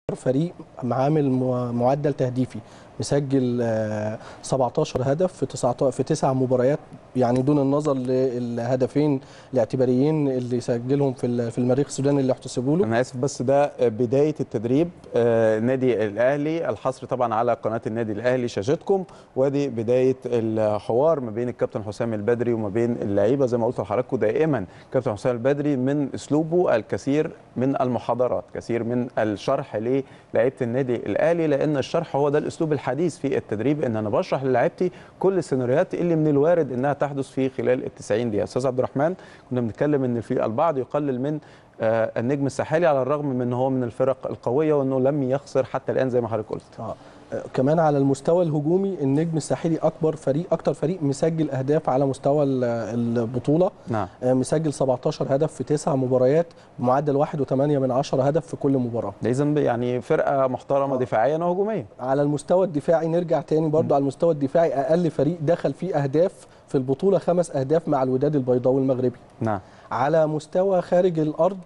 فريق عامل مع- معدل تهديفي مسجل آه، 17 هدف في 19 في 9 مباريات يعني دون النظر للهدفين الاعتباريين اللي سجلهم في ال- في المريخ السوداني اللي احتسبوا له انا اسف بس ده بدايه التدريب آه، النادي الاهلي الحصر طبعا على قناه النادي الاهلي شاشتكم وادي بدايه الحوار ما بين الكابتن حسام البدري وما بين اللعيبه زي ما قلت لحضراتكم دائما كابتن حسام البدري من اسلوبه الكثير من المحاضرات كثير من الشرح للاعيبه النادي الاهلي لان الشرح هو ده الاسلوب الحديث في التدريب ان انا بشرح للاعيبتي كل السيناريوهات اللي من الوارد انها تحدث في خلال ال 90 دقيقه استاذ عبد الرحمن كنا بنتكلم ان في البعض يقلل من آه، النجم الساحلي على الرغم من ان هو من الفرق القويه وانه لم يخسر حتى الان زي ما حضرتك قلت آه. آه، كمان على المستوى الهجومي النجم الساحلي اكبر فريق اكتر فريق مسجل اهداف على مستوى ال- البطوله نعم آه، مسجل 17 هدف في 9 مباريات بمعدل 1.8 من 10 هدف في كل مباراه اذا يعني فرقه محترمه آه. دفاعيا وهجوميا على المستوى الدفاعي نرجع تاني برضو على المستوى الدفاعي اقل فريق دخل فيه اهداف في البطوله خمس اهداف مع الوداد البيضاوي المغربي نعم على مستوى خارج الارض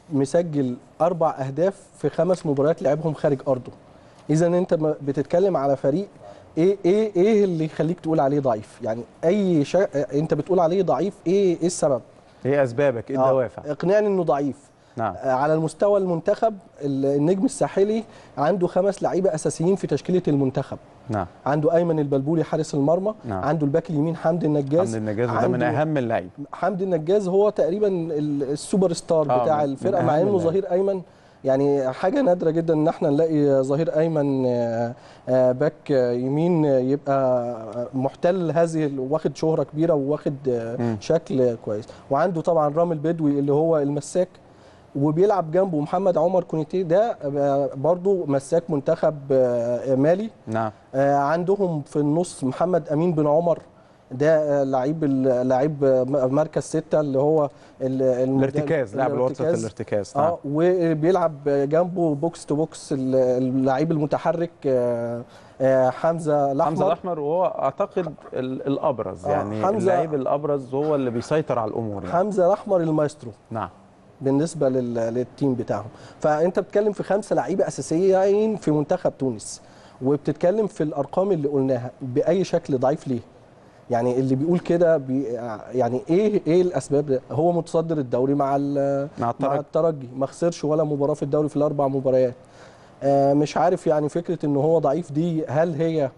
مسجل اربع اهداف في خمس مباريات لعبهم خارج ارضه اذا انت م- بتتكلم على فريق ايه ايه ايه اللي يخليك تقول عليه ضعيف يعني اي شيء انت بتقول عليه ضعيف ايه ايه السبب ايه اسبابك ايه آه، الدوافع اقنعني انه ضعيف نعم آه، على المستوى المنتخب ال- النجم الساحلي عنده خمس لعيبه اساسيين في تشكيله المنتخب نعم عنده ايمن البلبولي حارس المرمى نعم. عنده الباك اليمين حمدي النجاز حمد النجاز وده من عنده- اهم اللعيبه حمدي النجاز هو تقريبا ال- السوبر ستار آه، بتاع من- الفرقه من مع أهم انه اللعيبة. ظهير ايمن يعني حاجه نادره جدا ان احنا نلاقي ظهير ايمن آه، آه، باك آه، يمين آه، يبقى محتل هذه ال- واخد شهره كبيره وواخد آه، مم. شكل كويس وعنده طبعا رامي البدوي اللي هو المساك وبيلعب جنبه محمد عمر كونيتي ده آه، برضو مساك منتخب آه، مالي نعم آه، عندهم في النص محمد امين بن عمر ده آه، لعيب ال- لعيب آه، م- مركز ستة اللي هو ال- الم- الارتكاز لاعب الوسط الارتكاز. الارتكاز نعم اه وبيلعب جنبه بوكس تو بوكس ال- اللعيب المتحرك آه، آه، حمزه حمزه الاحمر الاحمر وهو اعتقد ال- الابرز آه، يعني حمزة- اللعيب الابرز هو اللي بيسيطر على الامور يعني. حمزه الاحمر المايسترو نعم بالنسبه لل- للتيم بتاعهم فانت بتتكلم في خمسه لعيبه اساسيين في منتخب تونس وبتتكلم في الارقام اللي قلناها باي شكل ضعيف ليه يعني اللي بيقول كده بي يعني ايه ايه الاسباب ده؟ هو متصدر الدوري مع ال- مع مع الترجي الترجي ما خسرش ولا مباراه في الدوري في الاربع مباريات آه مش عارف يعني فكره ان هو ضعيف دي هل هي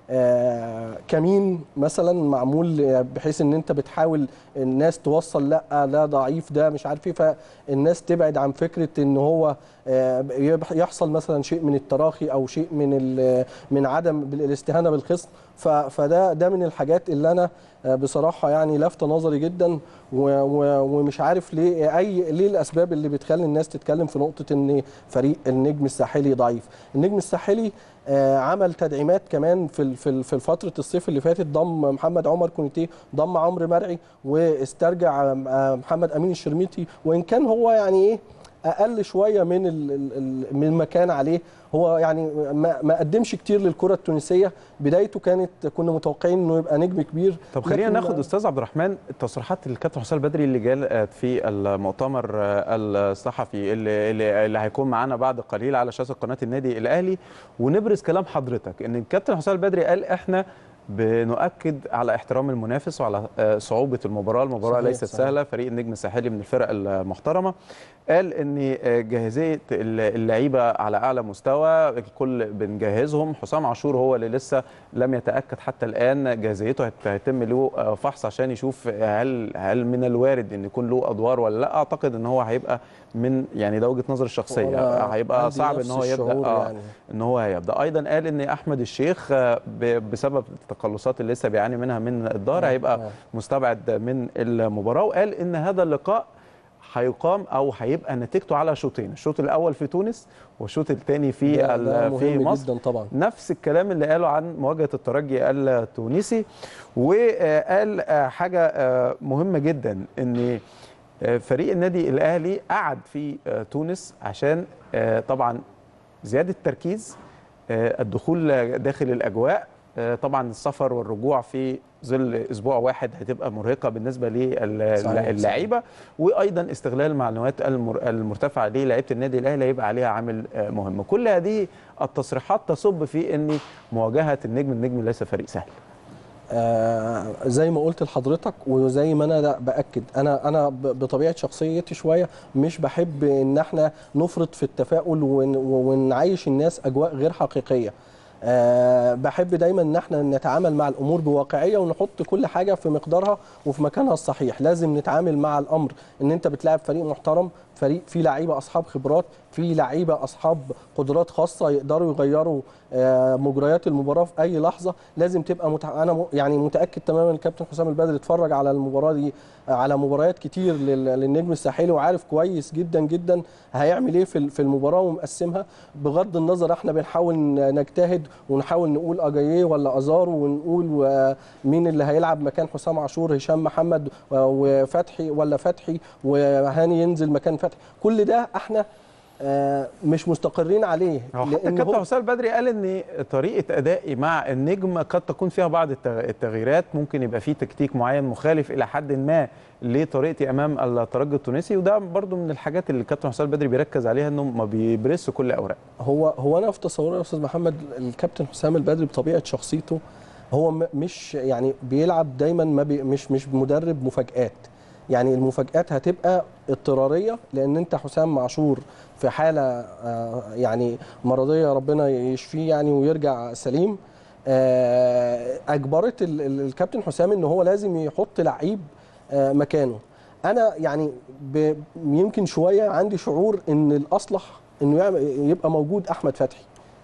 آه كمين مثلا معمول بحيث ان انت بتحاول الناس توصل لا لا ضعيف ده مش عارف ايه فالناس تبعد عن فكره ان هو آه يبح- يحصل مثلا شيء من التراخي او شيء من ال- من عدم الاستهانه بالخصم ف- فده ده من الحاجات اللي انا آه، بصراحه يعني لافته نظري جدا و- و- ومش عارف ليه اي ليه الاسباب اللي بتخلي الناس تتكلم في نقطه ان فريق النجم الساحلي ضعيف النجم الساحلي آه، عمل تدعيمات كمان في ال- في ال- في فتره الصيف اللي فاتت ضم محمد عمر كونيتيه ضم عمرو مرعي واسترجع آه، محمد امين الشرميتي وان كان هو يعني ايه اقل شويه من ال- ال- ال- من ما كان عليه هو يعني ما, ما قدمش كتير للكره التونسيه بدايته كانت كنا متوقعين انه يبقى نجم كبير طب خلينا لكن ناخد استاذ عبد الرحمن تصريحات الكابتن حسام البدري اللي جاءت في المؤتمر الصحفي اللي اللي, اللي هيكون معانا بعد قليل على شاشه قناه النادي الاهلي ونبرز كلام حضرتك ان الكابتن حسام البدري قال احنا بنؤكد على احترام المنافس وعلى آه، صعوبه المباراه، المباراه صحيح، ليست صحيح. سهله، فريق النجم الساحلي من الفرق المحترمه. قال ان آه، جاهزيه اللعيبه على اعلى مستوى، الكل بنجهزهم، حسام عاشور هو اللي لسه لم يتاكد حتى الان جاهزيته هت- هيتم له آه، فحص عشان يشوف هل هل من الوارد ان يكون له ادوار ولا لا، اعتقد ان هو هيبقى من يعني ده وجهه نظري الشخصيه، وأنا هيبقى عندي صعب ان نفس هو يبدا الشعور آه يعني. ان هو هيبدا ايضا قال ان احمد الشيخ آه، ب- بسبب التقلصات اللي لسه بيعاني منها من الظهر هيبقى آه. مستبعد من المباراه وقال ان هذا اللقاء هيقام او هيبقى نتيجته على شوطين الشوط الاول في تونس والشوط الثاني في ده- ال- ده في مهم مصر جدا طبعا نفس الكلام اللي قاله عن مواجهه الترجي التونسي وقال آه، حاجه آه، مهمه جدا ان آه، فريق النادي الاهلي قعد في آه، تونس عشان آه، طبعا زياده التركيز آه، الدخول داخل الاجواء آه، طبعا السفر والرجوع في ظل اسبوع واحد هتبقى مرهقه بالنسبه صحيح، للعيبه وايضا استغلال المعلومات المر- المرتفعه للاعيبه النادي الاهلي هيبقى عليها عامل آه، مهم كل هذه التصريحات تصب في ان مواجهه النجم النجم ليس فريق سهل آه زي ما قلت لحضرتك وزي ما انا باكد انا انا ب- بطبيعه شخصيتي شويه مش بحب ان احنا نفرط في التفاؤل ون- ونعيش الناس اجواء غير حقيقيه أه بحب دايما ان احنا نتعامل مع الامور بواقعيه ونحط كل حاجه في مقدارها وفي مكانها الصحيح لازم نتعامل مع الامر ان انت بتلاعب فريق محترم فريق فيه لعيبه اصحاب خبرات فيه لعيبه اصحاب قدرات خاصه يقدروا يغيروا آه، مجريات المباراه في اي لحظه لازم تبقى متع... انا م... يعني متاكد تماما الكابتن حسام البدري اتفرج على المباراه دي آه، على مباريات كتير لل... للنجم الساحلي وعارف كويس جدا جدا هيعمل ايه في ال- في المباراه ومقسمها بغض النظر احنا بنحاول ن- نجتهد ونحاول نقول اجاييه ولا ازار ونقول آه، مين اللي هيلعب مكان حسام عاشور هشام محمد و- وفتحي ولا فتحي وهاني ينزل مكان فتحي كل ده احنا آه، مش مستقرين عليه هو حتى لأن الكابتن هو- حسام البدري قال ان طريقه ادائي مع النجم قد تكون فيها بعض التغ- التغييرات ممكن يبقى فيه تكتيك معين مخالف الى حد ما لطريقتي امام الترجي التونسي وده برضو من الحاجات اللي الكابتن حسام البدري بيركز عليها انه ما بيبرس كل اوراق هو هو انا في تصوري يا استاذ محمد الكابتن حسام البدري بطبيعه شخصيته هو م- مش يعني بيلعب دايما ما بي مش مش مدرب مفاجآت يعني المفاجآت هتبقى اضطراريه لان انت حسام عاشور في حاله آه، يعني مرضيه ربنا يشفيه يعني ويرجع سليم آه، اجبرت ال- ال- الكابتن حسام ان هو لازم يحط لعيب آه، مكانه انا يعني ب- يمكن شويه عندي شعور ان الاصلح انه يعمل- يبقى موجود احمد فتحي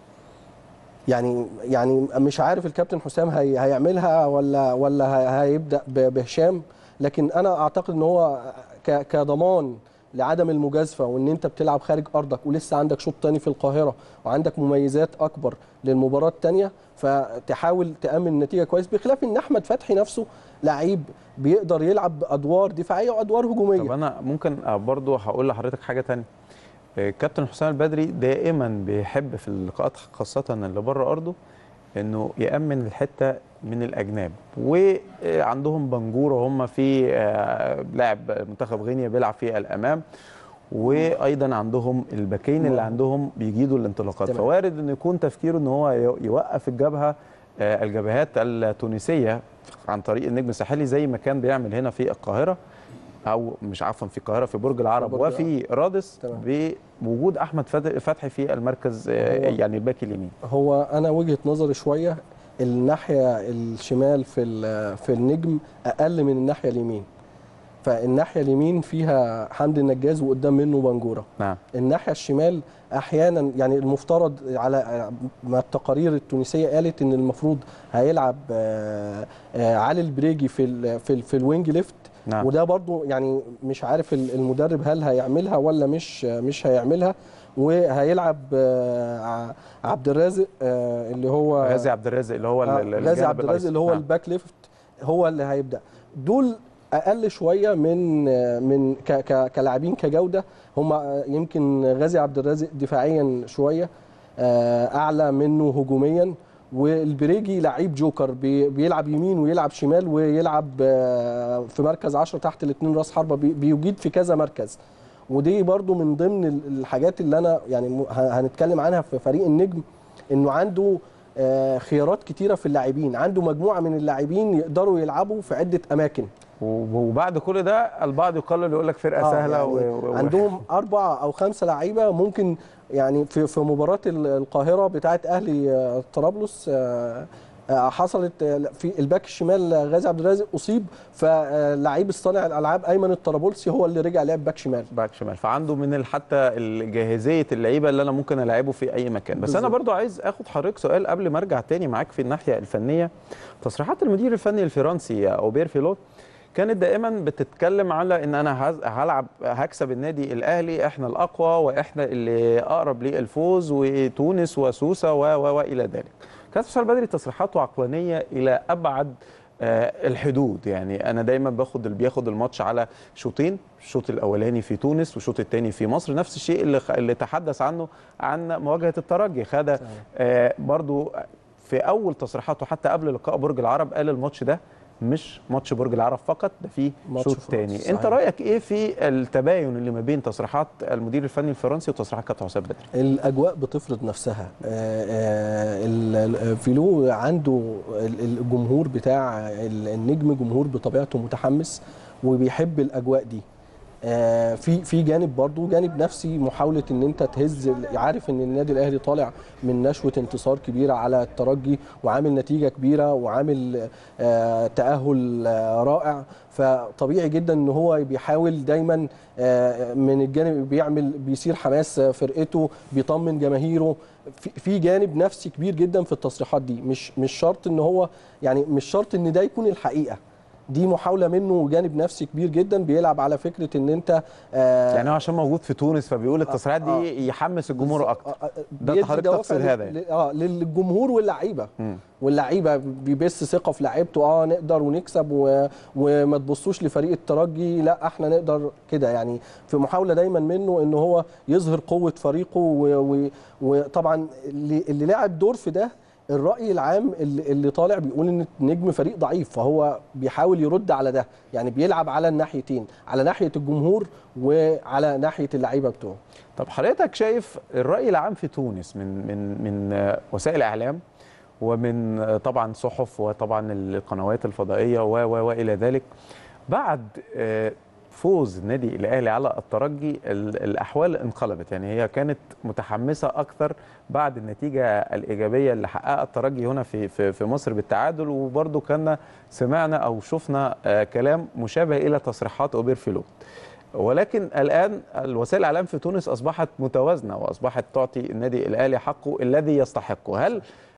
يعني يعني مش عارف الكابتن حسام هي هيعملها ولا ولا هي- هيبدا ب- بهشام لكن انا اعتقد ان هو ك- كضمان لعدم المجازفه وان انت بتلعب خارج ارضك ولسه عندك شوط تاني في القاهره وعندك مميزات اكبر للمباراه الثانيه فتحاول تامن النتيجه كويس بخلاف ان احمد فتحي نفسه لعيب بيقدر يلعب ادوار دفاعيه وادوار هجوميه طب انا ممكن آه، برضو هقول لحضرتك حاجه تانية آه، كابتن حسام البدري دائما بيحب في اللقاءات خاصه اللي بره ارضه انه يامن الحته من الاجناب وعندهم بنجوره هم في آه، لاعب منتخب غينيا بيلعب في الامام وايضا عندهم الباكين اللي عندهم بيجيدوا الانطلاقات تمام. فوارد انه يكون تفكيره ان هو يو- يوقف الجبهه آه، الجبهات التونسيه عن طريق النجم الساحلي زي ما كان بيعمل هنا في القاهره او مش عفوا في القاهره في برج العرب برج وفي رادس تمام. بوجود احمد فت- فتحي في المركز آه، هو- يعني الباك اليمين هو انا وجهه نظري شويه الناحيه الشمال في ال- في النجم اقل من الناحيه اليمين فالناحيه اليمين فيها حمدي النجاز وقدام منه بنجوره نعم الناحيه الشمال احيانا يعني المفترض على ما التقارير التونسيه قالت ان المفروض هيلعب آه، آه، علي البريجي في ال في ال في الوينج ليفت نعم وده برضو يعني مش عارف ال- المدرب هل هيعملها ولا مش مش هيعملها وهيلعب آه، ع- عبد الرازق آه، اللي هو غازي عبد الرازق اللي هو آه، ال- ال- غازي الجانب عبد الرازق الأيسر. اللي هو نعم. الباك ليفت هو اللي هيبدا دول اقل شويه من من ك ك كلاعبين كجوده هم يمكن غازي عبد الرازق دفاعيا شويه آه، اعلى منه هجوميا والبريجي لعيب جوكر بي- بيلعب يمين ويلعب شمال ويلعب آه، في مركز 10 تحت الاثنين راس حربه بي- بيجيد في كذا مركز ودي برضو من ضمن ال- الحاجات اللي انا يعني م- ه- هنتكلم عنها في فريق النجم انه عنده آه، خيارات كتيره في اللاعبين عنده مجموعه من اللاعبين يقدروا يلعبوا في عده اماكن وبعد كل ده البعض يقلل يقول لك فرقه آه، سهله يعني و... و... عندهم اربع او خمسه لعيبه ممكن يعني في في مباراه ال- القاهره بتاعه اهلي آه، طرابلس آه، آه، حصلت آه، في الباك الشمال آه، غازي عبد الرازق اصيب فلعيب الصانع الالعاب ايمن الطرابلسي هو اللي رجع لعب باك شمال باك شمال فعنده من ال- حتى جاهزيه اللعيبه اللي انا ممكن العبه في اي مكان بس انا بالظبط. برضو عايز اخد حضرتك سؤال قبل ما ارجع تاني معاك في الناحيه الفنيه تصريحات المدير الفني الفرنسي اوبير فيلوت كانت دائما بتتكلم على ان انا هز- هلعب هكسب النادي الاهلي احنا الاقوى واحنا اللي اقرب للفوز وتونس وسوسه و و والى ذلك كانت حسام البدري تصريحاته عقلانيه الى ابعد آه، الحدود يعني انا دايما باخد اللي بياخد الماتش على شوطين الشوط الاولاني في تونس والشوط الثاني في مصر نفس الشيء اللي خ- اللي تحدث عنه عن مواجهه الترجي خد آه، برضو في اول تصريحاته حتى قبل لقاء برج العرب قال الماتش ده مش ماتش برج العرب فقط ده فيه ماتش شوط فرنسا، تاني صحيح. انت رايك ايه في التباين اللي ما بين تصريحات المدير الفني الفرنسي وتصريحات كابتن حسام بدري الاجواء بتفرض نفسها آه، آه، ال- ال- فيلو عنده ال- الجمهور بتاع ال- النجم جمهور بطبيعته متحمس وبيحب الاجواء دي آه، في في جانب برضو جانب نفسي محاوله ان انت تهز ال- عارف ان النادي الاهلي طالع من نشوه انتصار كبيره على الترجي وعامل نتيجه كبيره وعامل آه، تاهل آه، رائع فطبيعي جدا ان هو بيحاول دايما آه، من الجانب بيعمل بيثير حماس آه، فرقته بيطمن جماهيره في- في جانب نفسي كبير جدا في التصريحات دي مش مش شرط ان هو يعني مش شرط ان ده يكون الحقيقه دي محاوله منه جانب نفسي كبير جدا بيلعب على فكره ان انت آه يعني هو عشان موجود في تونس فبيقول التصريحات آه. دي يحمس الجمهور اكتر آه، آه، ده بيدي حضرتك دوافع تقصد لل- هذا يعني. ل- اه للجمهور واللعيبه مم. واللعيبه بيبث ثقه في لعيبته اه نقدر ونكسب و... وما تبصوش لفريق الترجي لا احنا نقدر كده يعني في محاوله دايما منه ان هو يظهر قوه فريقه و... و... وطبعا اللي, اللي لعب دور في ده الراي العام اللي, اللي طالع بيقول ان نجم فريق ضعيف فهو بيحاول يرد على ده يعني بيلعب على الناحيتين على ناحيه الجمهور وعلى ناحيه اللعيبه بتوعه طب حضرتك شايف الرأي العام في تونس من من من آه، وسائل إعلام ومن آه، طبعا صحف وطبعا القنوات الفضائية و و والى ذلك بعد آه، فوز النادي الاهلي على الترجي ال- الاحوال انقلبت يعني هي كانت متحمسه اكثر بعد النتيجه الايجابيه اللي حققها الترجي هنا في في في مصر بالتعادل وبرضه كنا سمعنا او شفنا آه، كلام مشابه الى تصريحات اوبير فيلو ولكن الان الوسائل الاعلام في تونس اصبحت متوازنه واصبحت تعطي النادي الاهلي حقه الذي يستحقه هل